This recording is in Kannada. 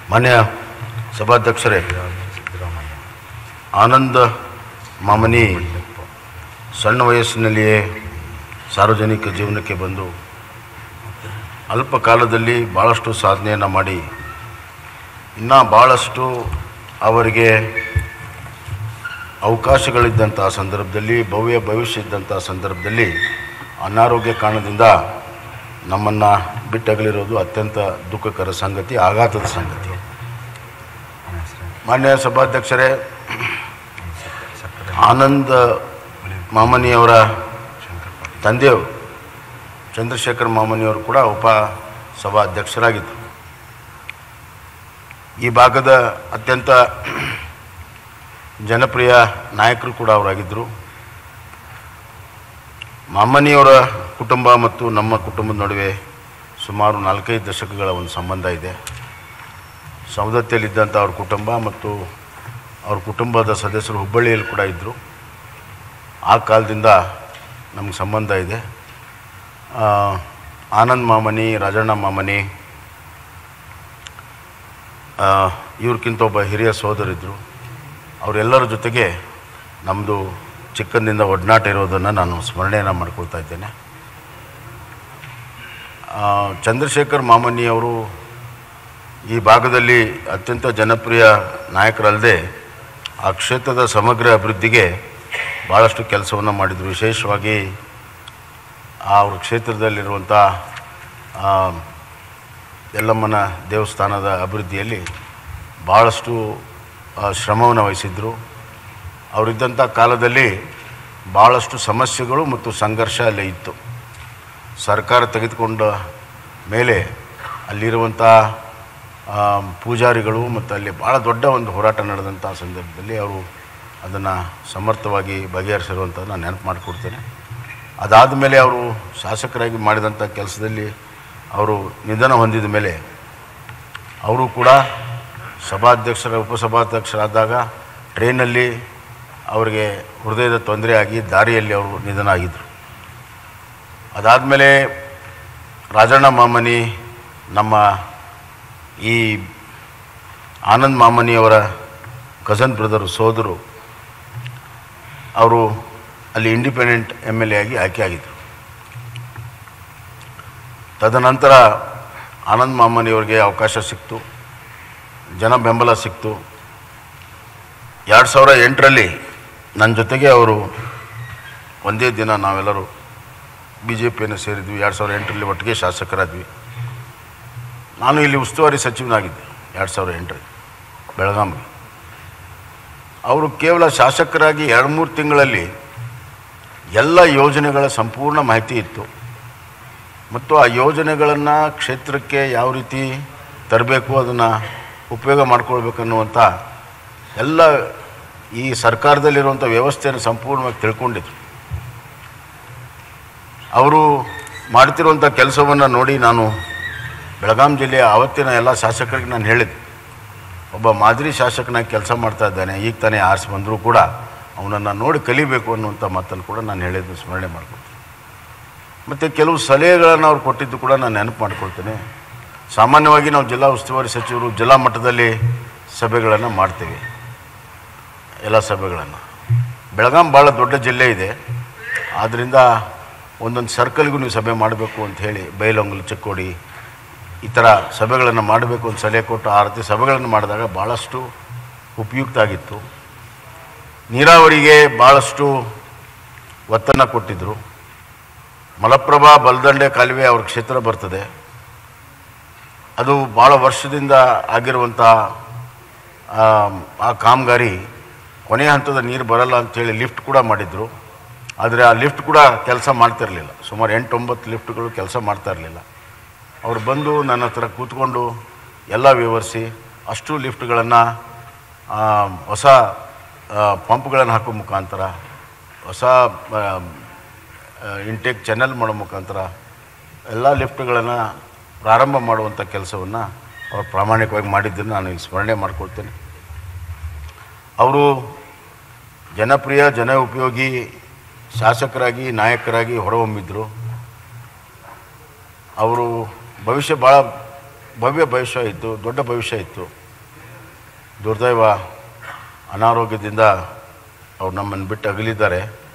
ಮಾನ್ಯ ಸಭಾಧ್ಯಕ್ಷರೇ ಆನಂದ ಮಾಮನಿ ಸಣ್ಣ ವಯಸ್ಸಿನಲ್ಲಿಯೇ ಸಾರ್ವಜನಿಕ ಜೀವನಕ್ಕೆ ಬಂದು ಅಲ್ಪ ಕಾಲದಲ್ಲಿ ಭಾಳಷ್ಟು ಸಾಧನೆಯನ್ನು ಮಾಡಿ ಇನ್ನೂ ಭಾಳಷ್ಟು ಅವರಿಗೆ ಅವಕಾಶಗಳಿದ್ದಂಥ ಸಂದರ್ಭದಲ್ಲಿ ಭವ್ಯ ಭವಿಷ್ಯ ಇದ್ದಂಥ ಸಂದರ್ಭದಲ್ಲಿ ಅನಾರೋಗ್ಯ ಕಾರಣದಿಂದ ನಮ್ಮನ್ನು ಬಿಟ್ಟಗಲಿರೋದು ಅತ್ಯಂತ ದುಃಖಕರ ಸಂಗತಿ ಆಘಾತದ ಸಂಗತಿ ಮಾನ್ಯ ಸಭಾಧ್ಯಕ್ಷರೇ ಆನಂದ್ ಮಾಮನಿಯವರ ತಂದೆಯವರು ಚಂದ್ರಶೇಖರ್ ಮಾಮನಿಯವರು ಕೂಡ ಉಪ ಸಭಾಧ್ಯಕ್ಷರಾಗಿದ್ದರು ಈ ಭಾಗದ ಅತ್ಯಂತ ಜನಪ್ರಿಯ ನಾಯಕರು ಕೂಡ ಅವರಾಗಿದ್ದರು ಮಾಮನಿಯವರ ಕುಟುಂಬ ಮತ್ತು ನಮ್ಮ ಕುಟುಂಬದ ನಡುವೆ ಸುಮಾರು ನಾಲ್ಕೈದು ದಶಕಗಳ ಒಂದು ಸಂಬಂಧ ಇದೆ ಸೌದತ್ತಿಯಲ್ಲಿದ್ದಂಥ ಅವ್ರ ಕುಟುಂಬ ಮತ್ತು ಅವ್ರ ಕುಟುಂಬದ ಸದಸ್ಯರು ಹುಬ್ಬಳ್ಳಿಯಲ್ಲಿ ಕೂಡ ಇದ್ದರು ಆ ಕಾಲದಿಂದ ನಮಗೆ ಸಂಬಂಧ ಇದೆ ಆ, ಆನಂದ್ ಮಾಮನಿ ರಾಜಣ್ಣ ಮಾಮನಿ ಆ, ಇವ್ರಿಗಿಂತ ಒಬ್ಬ ಹಿರಿಯ ಸೋದರಿದ್ದರು ಅವರೆಲ್ಲರ ಜೊತೆಗೆ ನಮ್ಮದು ಚಿಕ್ಕಂದಿಂದ ಒಡನಾಟ ಇರೋದನ್ನು ನಾನು ಸ್ಮರಣೆಯನ್ನು ಮಾಡ್ಕೊಳ್ತಾ ಇದ್ದೇನೆ ಆ, ಚಂದ್ರಶೇಖರ್ ಮಾಮನಿ ಅವರು ಈ ಭಾಗದಲ್ಲಿ ಅತ್ಯಂತ ಜನಪ್ರಿಯ ನಾಯಕರಲ್ಲದೆ ಆ ಕ್ಷೇತ್ರದ ಸಮಗ್ರ ಅಭಿವೃದ್ಧಿಗೆ ಭಾಳಷ್ಟು ಕೆಲಸವನ್ನು ಮಾಡಿದರು ವಿಶೇಷವಾಗಿ ಆ ಅವ್ರ ಕ್ಷೇತ್ರದಲ್ಲಿರುವಂಥ ಆ, ಯಲ್ಲಮ್ಮನ ದೇವಸ್ಥಾನದ ಅಭಿವೃದ್ಧಿಯಲ್ಲಿ ಭಾಳಷ್ಟು ಆ, ಶ್ರಮವನ್ನು ವಹಿಸಿದ್ರು ಅವರಿದ್ದಂಥ ಕಾಲದಲ್ಲಿ ಭಾಳಷ್ಟು ಸಮಸ್ಯೆಗಳು ಮತ್ತು ಸಂಘರ್ಷ ಅಲ್ಲೇ ಇತ್ತು ಸರ್ಕಾರ ತೆಗೆದುಕೊಂಡ ಮೇಲೆ ಅಲ್ಲಿರುವಂಥ ಆ, ಪೂಜಾರಿಗಳು ಮತ್ತು ಅಲ್ಲಿ ಭಾಳ ದೊಡ್ಡ ಒಂದು ಹೋರಾಟ ನಡೆದಂಥ ಸಂದರ್ಭದಲ್ಲಿ ಅವರು ಅದನ್ನು ಸಮರ್ಥವಾಗಿ ಬಗೆಹರಿಸಿರುವಂಥದ್ದು ನಾನು ನೆನಪು ಮಾಡಿಕೊಡ್ತೇನೆ ಅದಾದ ಮೇಲೆ ಅವರು ಶಾಸಕರಾಗಿ ಮಾಡಿದಂಥ ಕೆಲಸದಲ್ಲಿ ಅವರು ನಿಧನ ಹೊಂದಿದ ಮೇಲೆ ಅವರು ಕೂಡ ಸಭಾಧ್ಯಕ್ಷರ ಉಪಸಭಾಧ್ಯಕ್ಷರಾದಾಗ ಟ್ರೈನಲ್ಲಿ ಅವರಿಗೆ ಹೃದಯದ ತೊಂದರೆ ಆಗಿ ದಾರಿಯಲ್ಲಿ ಅವರು ನಿಧನ ಆಗಿದ್ದರು ಅದಾದಮೇಲೆ ರಾಜಣ್ಣ ಮಾಮನಿ ನಮ್ಮ ಈ ಆನಂದ್ ಮಾಮನಿಯವರ ಕಸನ್ ಬ್ರದರು ಸೋದರು ಅವರು ಅಲ್ಲಿ ಇಂಡಿಪೆಂಡೆಂಟ್ ಎಮ್ ಎಲ್ ಎ ಆಗಿ ಆಯ್ಕೆ ಆಗಿದ್ದರು ತದನಂತರ ಆನಂದ್ ಮಾಮನಿಯವರಿಗೆ ಅವಕಾಶ ಸಿಕ್ತು ಜನ ಬೆಂಬಲ ಸಿಕ್ತು ಎರಡು ಸಾವಿರ ಎಂಟರಲ್ಲಿ ನನ್ನ ಜೊತೆಗೆ ಅವರು ಒಂದೇ ದಿನ ನಾವೆಲ್ಲರೂ ಬಿ ಜೆ ಪಿಯನ್ನು ಸೇರಿದ್ವಿ ಎರಡು ಸಾವಿರ ಎಂಟರಲ್ಲಿ ಒಟ್ಟಿಗೆ ಶಾಸಕರಾದ್ವಿ ನಾನು ಇಲ್ಲಿ ಉಸ್ತುವಾರಿ ಸಚಿವನಾಗಿದ್ದೆ ಎರಡು ಸಾವಿರ ಎಂಟರಲ್ಲಿ ಬೆಳಗಾವಿಗೆ ಅವರು ಕೇವಲ ಶಾಸಕರಾಗಿ ಎರಡು ಮೂರು ತಿಂಗಳಲ್ಲಿ ಎಲ್ಲ ಯೋಜನೆಗಳ ಸಂಪೂರ್ಣ ಮಾಹಿತಿ ಇತ್ತು ಮತ್ತು ಆ ಯೋಜನೆಗಳನ್ನು ಕ್ಷೇತ್ರಕ್ಕೆ ಯಾವ ರೀತಿ ತರಬೇಕು ಅದನ್ನು ಉಪಯೋಗ ಮಾಡ್ಕೊಳ್ಬೇಕನ್ನುವಂಥ ಎಲ್ಲ ಈ ಸರ್ಕಾರದಲ್ಲಿರುವಂಥ ವ್ಯವಸ್ಥೆಯನ್ನು ಸಂಪೂರ್ಣವಾಗಿ ತಿಳ್ಕೊಂಡಿದ್ರು ಅವರು ಮಾಡ್ತಿರುವಂಥ ಕೆಲಸವನ್ನು ನೋಡಿ ನಾನು ಬೆಳಗಾಂ ಜಿಲ್ಲೆಯ ಆವತ್ತಿನ ಎಲ್ಲ ಶಾಸಕರಿಗೆ ನಾನು ಹೇಳಿದೆ ಒಬ್ಬ ಮಾದರಿ ಶಾಸಕನಾಗಿ ಕೆಲಸ ಮಾಡ್ತಾ ಇದ್ದಾನೆ ಈಗ ತಾನೇ ಆರಿಸಿ ಬಂದರೂ ಕೂಡ ಅವನನ್ನು ನೋಡಿ ಕಲಿಬೇಕು ಅನ್ನುವಂಥ ಮಾತನ್ನು ಕೂಡ ನಾನು ಹೇಳಿದ್ದು ಸ್ಮರಣೆ ಮಾಡ್ಕೊಳ್ತೀನಿ ಮತ್ತು ಕೆಲವು ಸಲಹೆಗಳನ್ನು ಅವ್ರು ಕೊಟ್ಟಿದ್ದು ಕೂಡ ನಾನು ನೆನಪು ಮಾಡ್ಕೊಳ್ತೇನೆ ಸಾಮಾನ್ಯವಾಗಿ ನಾವು ಜಿಲ್ಲಾ ಉಸ್ತುವಾರಿ ಸಚಿವರು ಜಿಲ್ಲಾ ಮಟ್ಟದಲ್ಲಿ ಸಭೆಗಳನ್ನು ಮಾಡ್ತೇವೆ ಎಲ್ಲ ಸಭೆಗಳನ್ನು ಬೆಳಗಾಂ ಭಾಳ ದೊಡ್ಡ ಜಿಲ್ಲೆ ಇದೆ ಆದ್ದರಿಂದ ಒಂದೊಂದು ಸರ್ಕಲ್ಗೂ ನೀವು ಸಭೆ ಮಾಡಬೇಕು ಅಂತ ಹೇಳಿ ಬೈಲೊಂಗಲ್ ಚಿಕ್ಕೋಡಿ ಈ ಥರ ಸಭೆಗಳನ್ನು ಮಾಡಬೇಕು ಅಂತ ಸಲಹೆ ಕೊಟ್ಟು ಆ ರೀತಿ ಸಭೆಗಳನ್ನು ಮಾಡಿದಾಗ ಭಾಳಷ್ಟು ಉಪಯುಕ್ತ ಆಗಿತ್ತು ನೀರಾವರಿಗೆ ಭಾಳಷ್ಟು ಒತ್ತನ್ನು ಕೊಟ್ಟಿದ್ದರು ಮಲಪ್ರಭಾ ಬಲದಂಡೆ ಕಾಲುವೆ ಅವ್ರ ಕ್ಷೇತ್ರ ಬರ್ತದೆ ಅದು ಭಾಳ ವರ್ಷದಿಂದ ಆಗಿರುವಂಥ ಆ, ಆ ಕಾಮಗಾರಿ ಕೊನೆಯ ಹಂತದ ನೀರು ಬರಲ್ಲ ಅಂಥೇಳಿ ಲಿಫ್ಟ್ ಕೂಡ ಮಾಡಿದರು ಆದರೆ ಆ ಲಿಫ್ಟ್ ಕೂಡ ಕೆಲಸ ಮಾಡ್ತಿರಲಿಲ್ಲ ಸುಮಾರು ಎಂಟು ಒಂಬತ್ತು ಲಿಫ್ಟ್ಗಳು ಕೆಲಸ ಮಾಡ್ತಾ ಇರಲಿಲ್ಲ ಅವ್ರು ಬಂದು ನನ್ನ ಹತ್ರ ಕೂತ್ಕೊಂಡು ಎಲ್ಲ ವಿವರಿಸಿ ಅಷ್ಟು ಲಿಫ್ಟ್ಗಳನ್ನು ಹೊಸ ಪಂಪ್ಗಳನ್ನು ಹಾಕೋ ಮುಖಾಂತರ ಹೊಸ ಇಂಟೇಕ್ ಚಾನಲ್ ಮಾಡೋ ಮುಖಾಂತರ ಎಲ್ಲ ಲಿಫ್ಟ್ಗಳನ್ನು ಪ್ರಾರಂಭ ಮಾಡುವಂಥ ಕೆಲಸವನ್ನು ಅವ್ರು ಪ್ರಾಮಾಣಿಕವಾಗಿ ಮಾಡಿದ್ದನ್ನು ನಾನು ಇಲ್ಲಿ ಸ್ಮರಣೆ ಮಾಡ್ಕೊಳ್ತೇನೆ ಅವರು ಜನಪ್ರಿಯ ಜನ ಉಪಯೋಗಿ ಶಾಸಕರಾಗಿ ನಾಯಕರಾಗಿ ಹೊರಹೊಮ್ಮಿದ್ರು ಅವರು ಭವಿಷ್ಯ ಭಾಳ ಭವ್ಯ ಭವಿಷ್ಯ ಇತ್ತು ದೊಡ್ಡ ಭವಿಷ್ಯ ಇತ್ತು ದುರ್ದೈವ ಅನಾರೋಗ್ಯದಿಂದ ಅವ್ರು ನಮ್ಮನ್ನು ಬಿಟ್ಟು ಅಗಲಿದ್ದಾರೆ